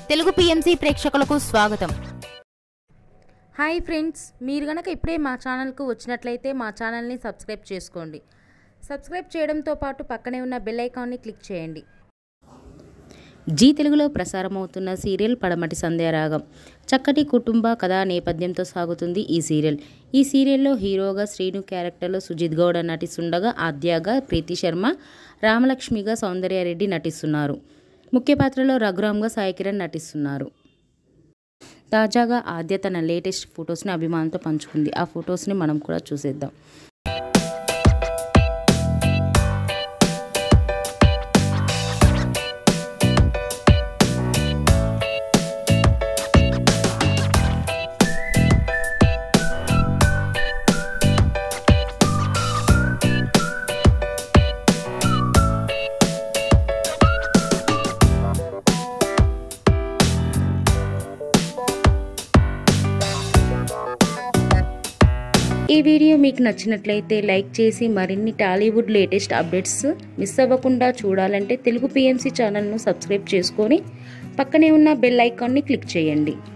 Telugu PMC ప్రేక్షకులకు స్వాగతం hi friends మీరు గనక ఇప్పుడే మా ఛానల్కు వచ్చినట్లయితే మా ఛానల్ని సబ్స్క్రైబ్ చేసుకోండి సబ్స్క్రైబ్ చేయడంతో పాటు పక్కనే ఉన్న బెల్ ఐకాన్ని క్లిక్ చేయండి జీ తెలుగులో ప్రసారమవుతున్న సీరియల్ పడమటి సంధ్యారాగం చక్కటి కుటుంబ కథా నేపథ్యంతో సాగుతుంది ఈ సీరియల్ ఈ సీరియల్లో హీరోగా శ్రీను క్యారెక్టర్లో సుజిత్ గౌడ నటిస్తుండగా ఆద్యాగా ప్రీతి శర్మ రామలక్ష్మిగా సౌందర్యారెడ్డి నటిస్తున్నారు ముఖ్య పాత్రలో రఘురామ్గా సాయి కిరణ్ నటిస్తున్నారు తాజాగా ఆద్య తన లేటెస్ట్ ఫొటోస్ని అభిమానులతో పంచుకుంది ఆ ఫొటోస్ని మనం కూడా చూసేద్దాం ఈ వీడియో మీకు నచ్చినట్లయితే లైక్ చేసి మరిన్ని టాలీవుడ్ లేటెస్ట్ అప్డేట్స్ మిస్ అవ్వకుండా చూడాలంటే తెలుగు పిఎంసి ఛానల్ను సబ్స్క్రైబ్ చేసుకొని పక్కనే ఉన్న బెల్ ఐకాన్ని క్లిక్ చేయండి